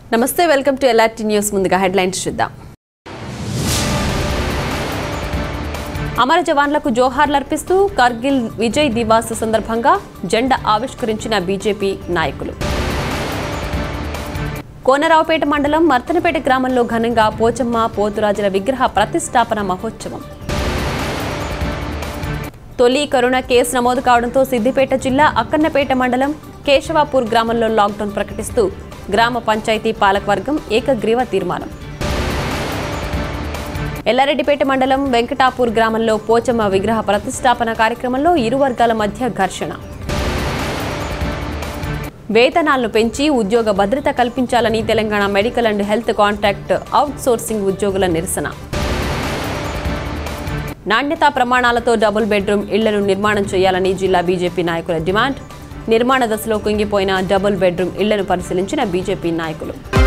నమస్తే welcome to LRT news ముందుగా headlines చూద్దాం అమర జవాన్లకు జోహార్లు అర్పిస్తూ కార్గిల్ విజయ్ దివాస్ సందర్భంగా జెండా ఆవిష్కరించిన బీజేపీ నాయకులు కోనరావుపేట మండలం మర్తనపేట గ్రామంలో ఘనంగా పోచమ్మ పోతురాజుల విగ్రహ ప్రతిష్టాపన మహోత్సవం తొలి కరోనా కేసు నమోదు కావడంతో సిద్దిపేట జిల్లా అక్కన్నపేట మండలం కేశవాపూర్ గ్రామంలో లాక్డౌన్ ప్రకటిస్తూ గ్రామ పంచాయతీ పాలకవర్గం ఏకగ్రీవ తీర్మానం ఎల్లారెడ్డిపేట మండలం వెంకటాపూర్ గ్రామంలో పోచమ్మ విగ్రహ ప్రతిష్టాపన కార్యక్రమంలో ఇరు వర్గాల మధ్య ఘర్షణ వేతనాలను పెంచి ఉద్యోగ భద్రత కల్పించాలని Telangana medical and health contract outsourcing ఉద్యోగుల నిరసన నాణ్యతా ప్రమాణాలతో డబుల్ బెడ్రూమ్ ఇళ్లను నిర్మాణం చేయాలని జిల్లా బీజేపీ నాయకుల డిమాండ్ నిర్మాణ దశలో కుంగిపోయిన డబుల్ బెడ్రూమ్ ఇళ్లను పరిశీలించిన బీజేపీ నాయకులు